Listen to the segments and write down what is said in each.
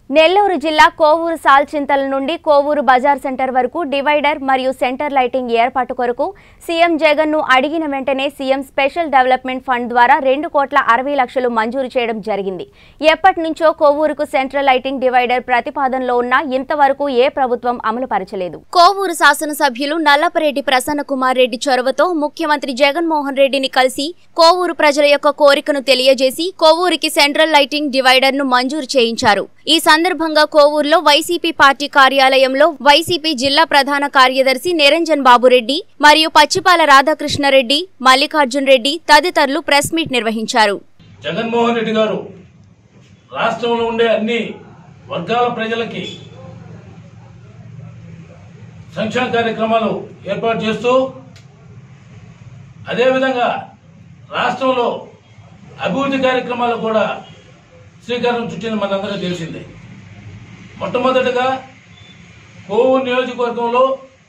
నెల్లూరు జిల్లా కోవూరు సాల్చింతల నుండి కోవూరు బజార్ సెంటర్ వరకు డివైడర్ మరియు సెంటర్ లైటింగ్ ఏర్పాటు కొరకు సీఎం జగన్ ను అడిగిన వెంటనే సీఎం స్పెషల్ డెవలప్మెంట్ ఫండ్ ద్వారా రెండు కోట్ల అరవై లక్షలు మంజూరు చేయడం జరిగింది ఎప్పటి నుంచో కోవూరుకు సెంట్రల్ లైటింగ్ డివైడర్ ప్రతిపాదనలో ఉన్నా ఇంతవరకు ఏ ప్రభుత్వం అమలు పరచలేదు కోవూరు శాసనసభ్యులు నల్లపరెడ్డి ప్రసన్న కుమార్ రెడ్డి చొరవతో ముఖ్యమంత్రి జగన్మోహన్ రెడ్డిని కలిసి కోవూరు ప్రజల యొక్క కోరికను తెలియజేసి కోవూరుకి సెంట్రల్ లైటింగ్ డివైడర్ ను మంజూరు చేయించారు ఈ సందర్భంగా కోవూరులో వైసీపీ పార్టీ కార్యాలయంలో వైసీపీ జిల్లా ప్రధాన కార్యదర్శి నిరంజన్ బాబురెడ్డి మరియు పచ్చిపాల రాధాకృష్ణరెడ్డి మల్లికార్జున్ రెడ్డి తదితరులు ప్రెస్ మీట్ నిర్వహించారు జగన్మోహన్ రెడ్డి గారు రాష్ట్రంలో ఉండే అన్ని వర్గాల ప్రజలకి సంక్షేమ కార్యక్రమాలు ఏర్పాటు చేస్తూ అదేవిధంగా రాష్ట్రంలో అభివృద్ధి కార్యక్రమాలు కూడా శ్రీకారం చుట్టింది మనందరికీ తెలిసిందే మొట్టమొదటిగా కోవూరు నియోజకవర్గంలో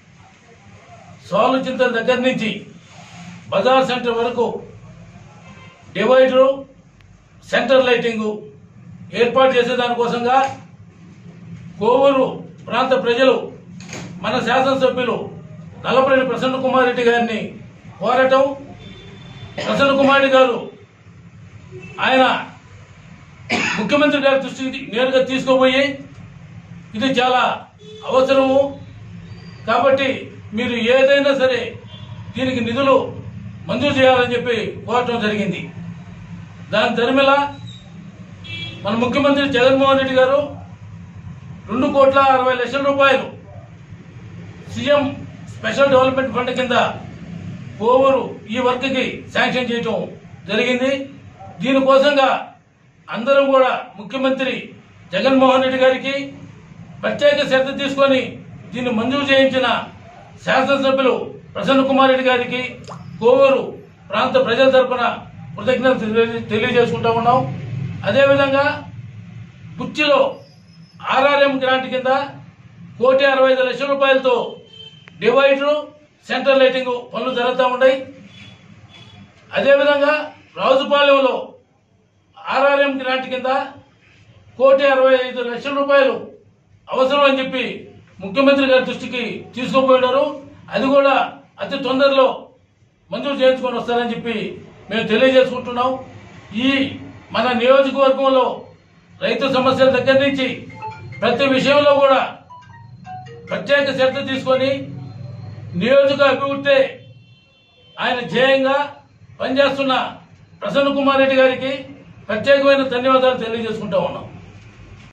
సోలు చింతల దగ్గర నుంచి బజార్ సెంటర్ వరకు డివైడరు సెంటర్ లైటింగు ఏర్పాటు చేసే దానికోసంగా కోవూరు ప్రాంత ప్రజలు మన శాసనసభ్యులు నల్లపరెడ్డి ప్రసన్న కుమార్ రెడ్డి గారిని కోరటం ప్రసన్న కుమార్ రెడ్డి గారు ఆయన ముఖ్యమంత్రి గారి దృష్టికి నేరుగా తీసుకోబోయి ఇది చాలా అవసరము కాబట్టి మీరు ఏదైనా సరే దీనికి నిధులు మంజూరు చేయాలని చెప్పి కోరటం జరిగింది దాని తరిమిల మన ముఖ్యమంత్రి జగన్మోహన్ రెడ్డి గారు రెండు కోట్ల అరవై లక్షల రూపాయలు సీఎం స్పెషల్ డెవలప్మెంట్ ఫండ్ కింద కోవూరు ఈ వర్క్కి శాంక్షన్ చేయటం జరిగింది దీనికోసంగా అందరం కూడా ముఖ్యమంత్రి జగన్మోహన్ రెడ్డి గారికి ప్రత్యేక శ్రద్ధ తీసుకొని దీన్ని మంజూరు చేయించిన శాసనసభ్యులు ప్రసన్న కుమార్ రెడ్డి గారికి కోవూరు ప్రాంత ప్రజల తరపున కృతజ్ఞతలు తెలియ- తెలియజేసుకుంటా ఉన్నాం అదేవిధంగా కుర్చిలో ఆర్ఆర్ఎం గ్రాంట్ కింద కోటి అరవై ఐదు లక్షల రూపాయలతో డివైడరు సెంట్రల్ లైటింగ్ పనులు జరుగుతూ ఉన్నాయి అదేవిధంగా రాజుపాలెంలో ఆర్ఆర్ఎం గ్రాంట్ కింద కోటి అరవై ఐదు లక్షల రూపాయలు అవసరం అని చెప్పి ముఖ్యమంత్రి గారి దృష్టికి తీసుకుపోయినారు అది కూడా అతి తొందరలో మంజూరు చేయించుకొని వస్తారని చెప్పి మేము తెలియజేసుకుంటున్నాం ఈ మన నియోజకవర్గంలో రైతు సమస్యల దగ్గర నుంచి ప్రతి విషయంలో కూడా ప్రత్యేక శ్రద్ధ తీసుకొని నియోజక అభివృద్ధి ఆయన ధ్యేయంగా పనిచేస్తున్న ప్రసన్న కుమార్ రెడ్డి గారికి ప్రత్యేకమైన ధన్యవాదాలు తెలియజేసుకుంటా ఉన్నాం